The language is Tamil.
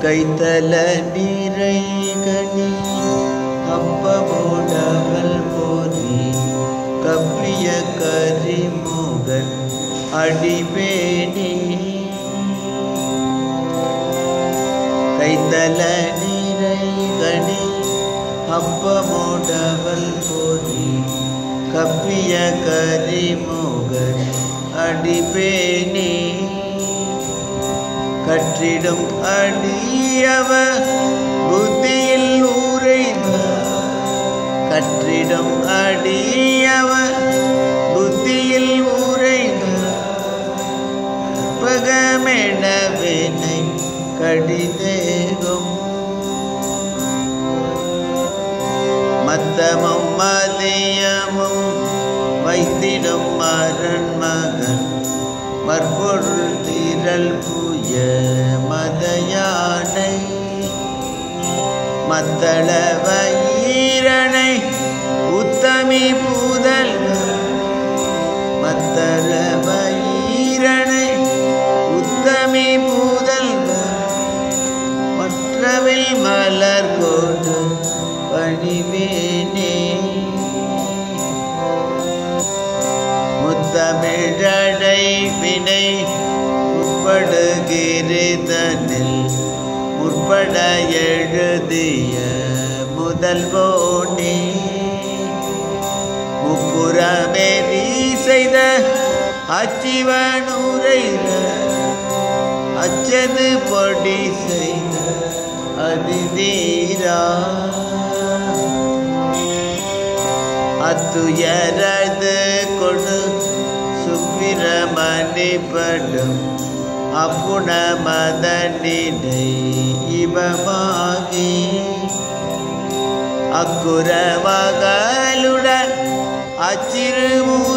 கைத்தல நீரை கனி அப்பமுடவல் போதி கப்பிய கரிமுகன் அடிபேணி கைத்தல நீரை கனி அப்பமுடவல் போதி கப்பிய கரிமுகன் அடிபேணி கற்றிடும் அடியவ புத்தியில் ஊரைந்த கற்றிடும் அடியவ புத்தியில் ஊரைந்த பகமெனவினை கடிதேகும் மத்தமும் மதியமும் வைத்திடும் மரண் மகன் மற்பொருள் திரள் புய மதயானை மத்தள வயிரனை உத்தமி பூதல் மத்தள வயிரனை உத்தமி பூதல் மற்றவில் மலர் கொண்டு பணிவேனே முத்தமிழடை வினை முற்படுகிறதனில் முற்பட எழுதிய முதல்வோனே முப்புறமே நீ செய்த அச்சிவனுரை அச்சது பொடி செய்த அதிதீரா அத்துயரது கொடு சுப்பிரமணிப்படும் அப்புண மதனிடை இவமாகி அக்குற மகளுடன் அச்சிறு